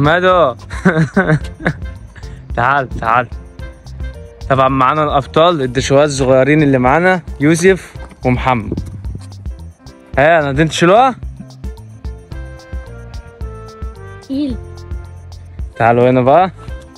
احمدو تعال تعال طبعا معانا الابطال الدشوات الصغيرين اللي معانا يوسف ومحمد ها انا دي تشيلوها تقيل تعالوا هنا بقى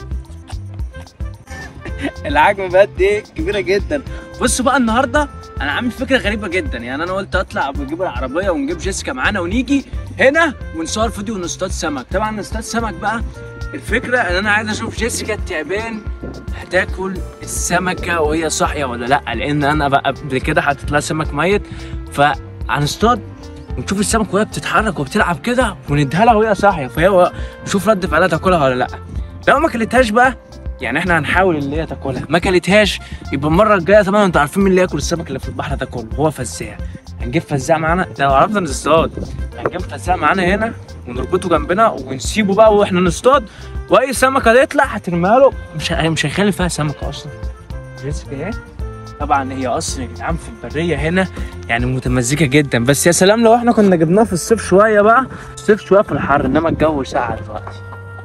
العجمه بقت ايه كبيره جدا بصوا بقى النهارده انا عامل فكره غريبه جدا يعني انا قلت اطلع ونجيب العربيه ونجيب جيسيكا معانا ونيجي هنا ونصور فيديو ونصطاد سمك طبعا نصطاد سمك بقى الفكره ان انا عايز اشوف جيسيكا التعبان هتاكل السمكه وهي صاحيه ولا لا لان انا بقى قبل كده حاطط لها سمك ميت فهنصطاد ونشوف السمك وهي بتتحرك وبتلعب كده ونديها لها وهي صاحيه فهي نشوف رد فعلها تاكلها ولا لا لو ما كلتهاش بقى يعني احنا هنحاول اللي هي تاكلها ما كلتهاش يبقى المره الجايه طبعا انتوا عارفين مين اللي ياكل السمك اللي في البحر ده كله هو فزاع هنجيب فزاع معانا ده لو عرفنا نصطاد هنجيب فزاع معانا هنا ونربطه جنبنا ونسيبه بقى واحنا نصطاد واي سمكه تطلع هترميها له مش ه- مش هيخلي فيها سمكه اصلا جيسيكا ايه طبعا هي اصلا يا جدعان في البريه هنا يعني متمزجه جدا بس يا سلام لو احنا كنا جبناها في الصيف شويه بقى الصيف شويه في الحر انما الجو ساقع دلوقتي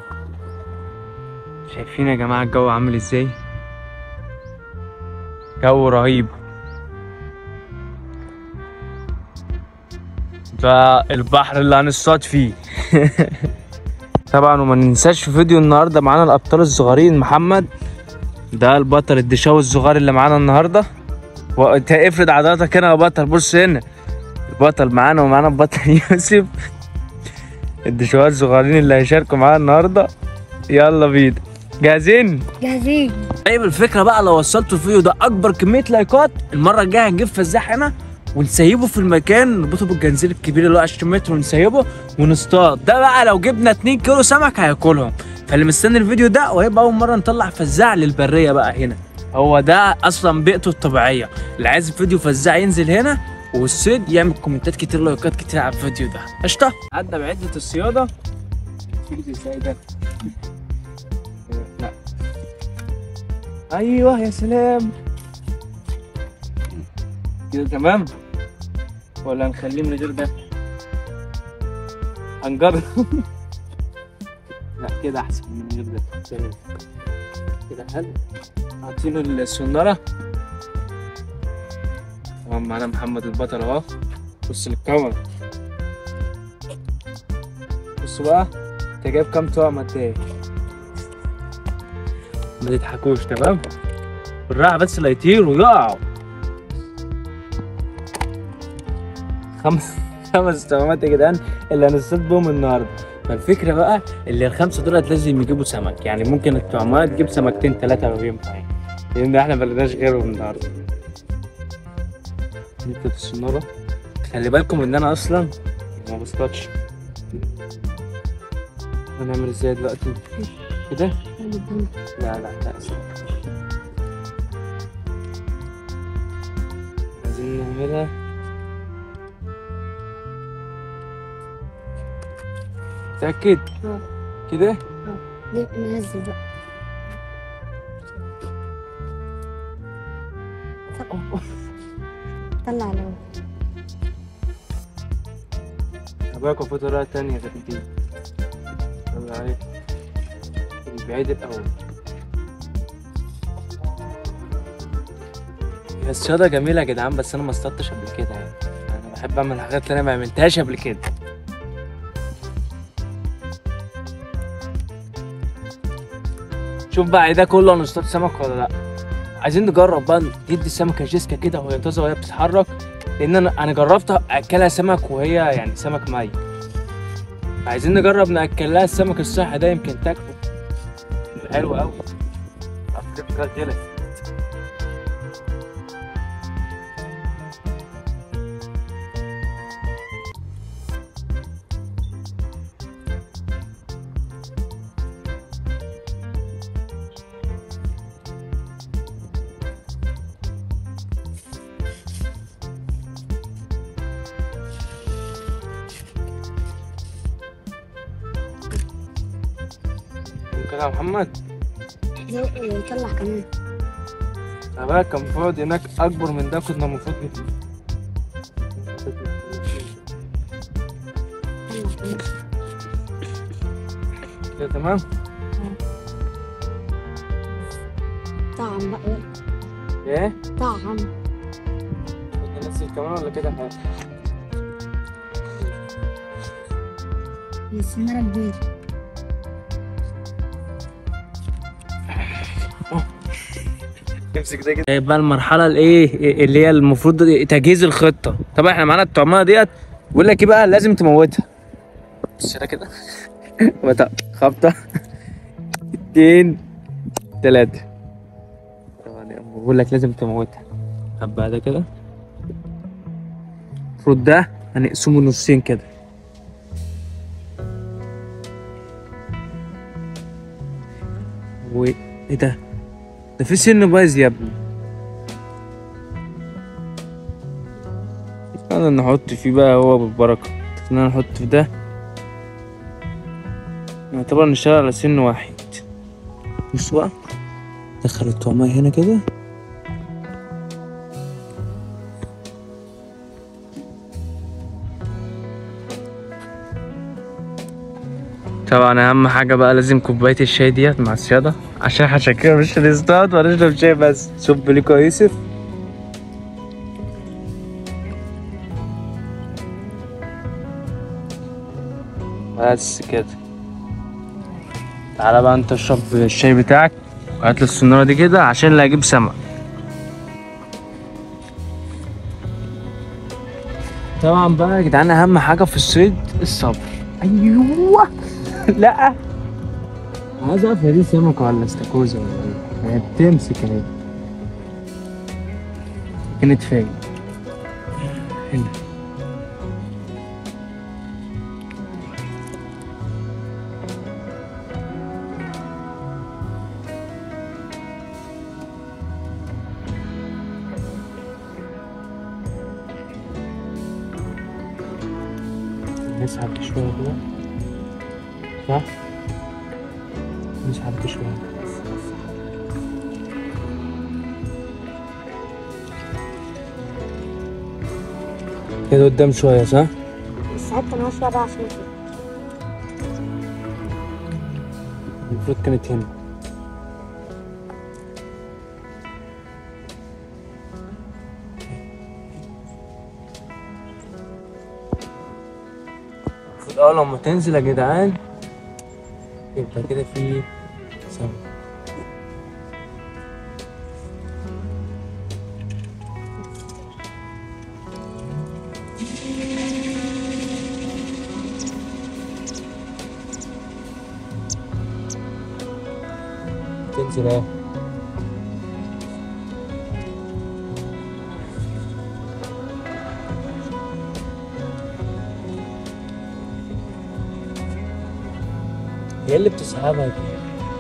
شايفين يا جماعة الجو عامل ازاي جو رهيب ده البحر اللي هنصطاد فيه طبعا وما ننساش في فيديو النهارده معانا الابطال الصغيرين محمد ده البطل الدشاوي الصغير اللي معانا النهارده وانت افرد عضلاتك هنا يا بطل بص هنا البطل معانا ومعانا البطل يوسف الدشاوات الصغيرين اللي هيشاركوا معانا النهارده يلا بينا جاهزين جاهزين طيب الفكره بقى لو وصلتوا الفيديو ده اكبر كميه لايكات المره الجايه هنجيب فزاع هنا ونسيبه في المكان نربطه بالجنزير الكبير اللي هو 20 متر ونسيبه ونصطاد ده بقى لو جبنا 2 كيلو سمك هياكلهم فاللي مستني الفيديو ده وهيبقى اول مره نطلع فزاع للبريه بقى هنا هو ده اصلا بيئته الطبيعيه اللي عايز فيديو فزاع ينزل هنا والصيد يعمل كومنتات كتير لايكات كتير على الفيديو ده قشطه عدى بعده الصياده تيجي ازاي ده لا ايوه يا سلام كده تمام ولا نخليه من غير ده هنجرب لا كده احسن من غير ده تمام. كده حلو عاطينه السناره تمام معانا محمد البطل اهو بص للكاميرا بصوا بقى انت جايب كام طعم قد ايه ما تضحكوش تمام بالراحه بس لا يطيروا يقعوا خمس خمس طعمات يا جدعان اللي هنصطاد بهم النهارده فالفكره بقى اللي الخمسه دولت لازم يجيبوا سمك يعني ممكن الطعمات تجيب سمكتين ثلاثه لو ينفع يعني لان احنا ملناش غيرهم النهارده نكتب السناره خلي بالكم ان انا اصلا ما بصطادش هنعمل ازاي دلوقتي كده لا لا لا استنى. عايزين نعملها متأكد اه. كده ننزل بقى طلع لو هباكم في طريقة تانية غير دي يلا عليك البعيد الأول هي الصيادة جميلة يا جدعان بس أنا ما اصطدتش قبل كده يعني أنا بحب أعمل حاجات اللي أنا ما عملتهاش قبل كده شوف بقى ده كله هنصطاد سمك ولا لأ عايزين نجرب بقى ندي السمكة جيسكا كده وهي طازة وهي بتتحرك لأن أنا أنا جربت أكلها سمك وهي يعني سمك ميت عايزين نجرب ناكل لها السمك الصحي ده يمكن تاكله حلو قوي فكره غلط كده يا محمد يطلع كمان أبقى كان المفروض هناك أكبر من ده كنا المفروض نت- طلع كمان كده تمام طعم بقى ايه طعم بدنا ننزل كمان ولا كده حاجه السنارة كبيرة امسك ده كده بقى المرحله الايه اللي هي المفروض تجهيز الخطه طبعا احنا معانا الطعميه ديت بيقول لك ايه بقى لازم تموتها بص هنا كده وت- خبطه اتنين تلاته طبعا يا أمه بيقول لك لازم تموتها طب بعد كده المفروض ده هنقسمه نصين كده وايه ده ده في سن بايظ يا ابني انا نحط فيه بقى هو بالبركة ان انا نحط في ده نعتبر نشتغل على سن واحد بص بقى دخل الطعمية هنا كده طبعا اهم حاجة بقى لازم كوباية الشاي ديت مع السيادة عشان عشان كده مش هنصطاد وهنشرب شاي بس صب ليكوا يا يوسف بس كده تعالى بقى انت اشرب الشاي بتاعك وهات لي السنارة دي كده عشان اللي هجيب سمك طبعا بقى يا جدعان اهم حاجة في الصيد الصبر ايوه لا عايز اعرف هي دي سمكة ولا استاكوزا ولا ايه؟ هي بتمسك اهي كانت فين؟ هنا نسحب شوية كده صح؟ نسحب شوية كده قدام شوية صح؟ بس حتى انا شوية بقى عشان كده المفروض كانت هنا المفروض اول لما تنزل يا جدعان يبقى كده في سمك تنزل اهي هي اللي بتسحبها دي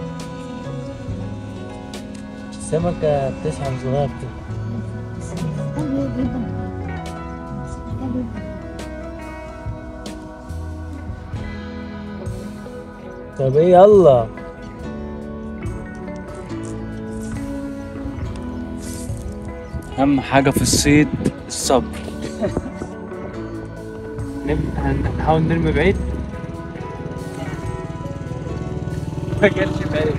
السمكة بتسحب صغير كده حلو جدا حلو جدا طب ايه يلا اهم حاجة في الصيد الصبر نب- هنحاول نرمي بعيد ما كانش بعيد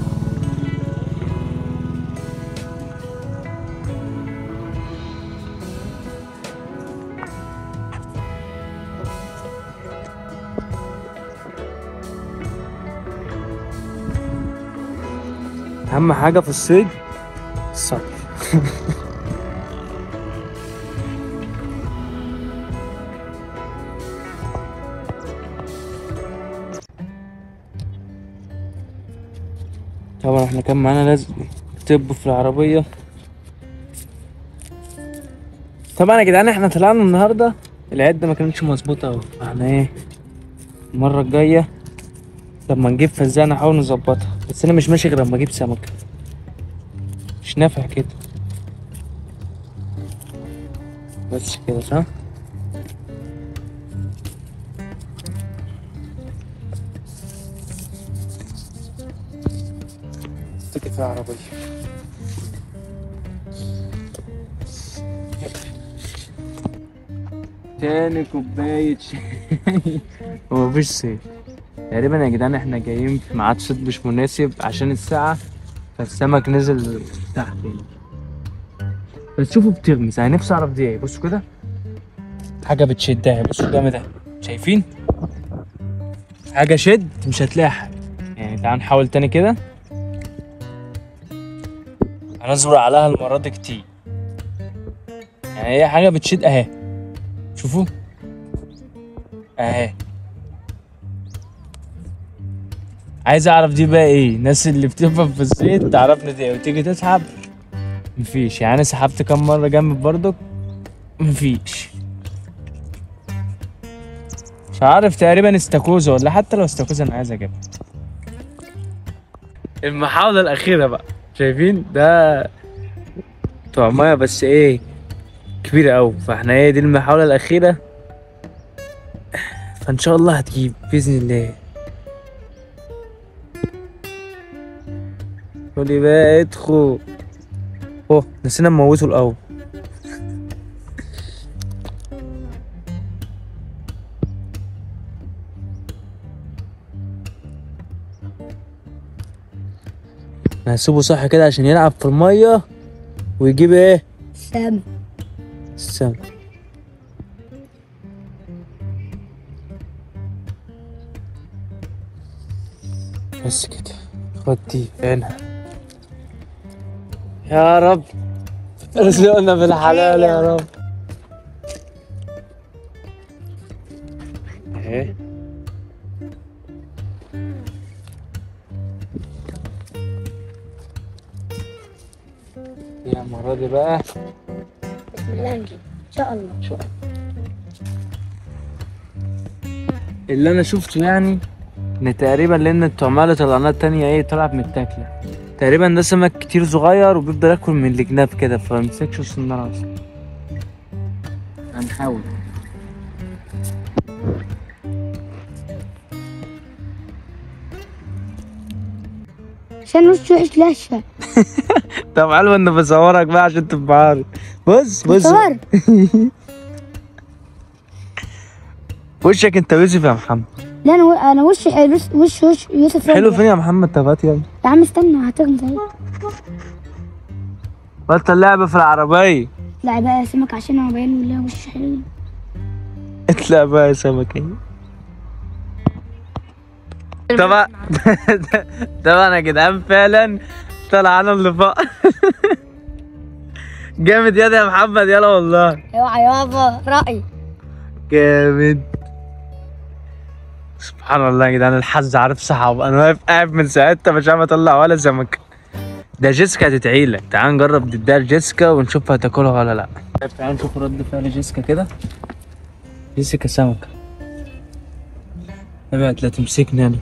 اهم حاجة في الصيد الصبر طبعا احنا كان معانا لازم طب في العربية طبعا يا جدعان احنا طلعنا النهاردة العدة ما كانتش مظبوطة اوي احنا ايه المرة الجاية لما نجيب فزانة نحاول نظبطها بس انا مش ماشي غير لما اجيب سمكة مش نافع كده بس كده صح اتكل في العربية تاني كوباية شاي ومفيش صيد تقريبا يا جدعان احنا جايين في ميعاد صيد مش مناسب عشان الساعة فالسمك نزل تحت هنا. بس شوفوا بتغمز انا نفسي اعرف دي ايه بصوا كده حاجة بتشدها بصوا جامد اهي شايفين حاجة شد مش هتلاقي حاجة يعني تعال نحاول تاني كده هنصبر عليها المرة دي كتير يعني هي حاجة بتشد اهي شوفوا اهي عايز اعرف دي بقى ايه الناس اللي بتفهم في الزيت تعرفني دي إيه، وتيجي تسحب مفيش يعني انا سحبت كام مرة جنب برضك مفيش مش عارف تقريبا استاكوزا ولا حتى لو استاكوزا انا عايز اجيبها المحاولة الأخيرة بقى شايفين ده طعمية بس ايه كبيرة أوي فاحنا ايه دي المحاولة الأخيرة فإن شاء الله هتجيب بإذن الله قولي بقى ادخل اوه نسينا نموته الأول هسيبه صح كده عشان يلعب في المية ويجيب ايه سام السمك بس كده خد دي عينها يا رب رزقنا بالحلال يا رب ايه يا المرة دي بقى بسم الله نجيب ان شاء الله اللي انا شفته يعني ان تقريبا لان الطعمية اللي طلعناها التانية ايه طلعت متاكلة تقريبا ده سمك كتير صغير وبيفضل ياكل من الجناب كده فمسكش السنارة اصلا هنحاول عشان وشه وحش لهشه طب حلو اني بصورك بقى عشان تبقى عارف بص بص صور وشك انت يوسف يا محمد لا انا و... انا وشي حلو وش وش, وش يوسف حلو رجب. فين يا محمد تبات يلا يا عم استنى هتغمز اهي بطل اللعبة في العربية لا بقى سمك عشان هو باين له وش حلو اطلع بقى يا سمك ايه طبعا طبعا يا جدعان فعلا طلع انا اللي فوق جامد يا يا محمد يلا والله اوعى يابا راي جامد سبحان الله يا جدعان الحظ عارف صحاب انا واقف قاعد من ساعتها مش عارف اطلع ولا سمك ده جيسكا هتتعيلك تعال نجرب نديها لجيسكا ونشوف هتاكلها ولا لا تعال نشوف رد فعل جيسكا كده جيسكا سمكة ابعد لا تمسكني انا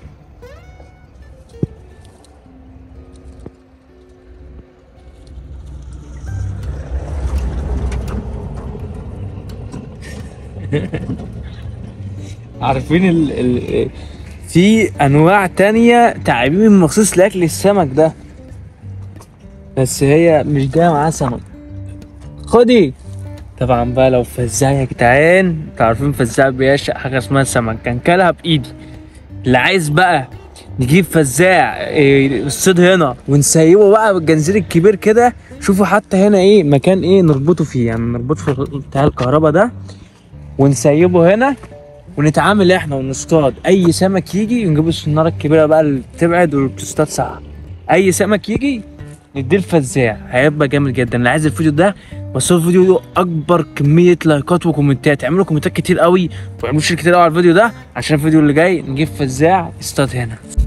عارفين ال ال في انواع تانية تعابين مخصوص لاكل السمك ده بس هي مش جايه معاها سمك خدي طبعا بقى لو فزاع يا جدعان تعرفين فزاع بيعشق حاجه اسمها سمك كان كلها بايدي اللي عايز بقى نجيب فزاع إيه، الصيد هنا ونسيبه بقى بالجنزير الكبير كده شوفوا حتى هنا ايه مكان ايه نربطه فيه يعني نربطه في بتاع الكهرباء ده ونسيبه هنا ونتعامل احنا ونصطاد اي سمك يجي ونجيب السناره الكبيره بقى اللي بتبعد وبتصطاد ساعه اي سمك يجي نديه الفزاع هيبقى جامد جدا اللي عايز الفيديو ده بس هو الفيديو ده اكبر كميه لايكات وكومنتات اعملوا كومنتات كتير قوي واعملوا شير كتير قوي على الفيديو ده عشان الفيديو اللي جاي نجيب فزاع يصطاد هنا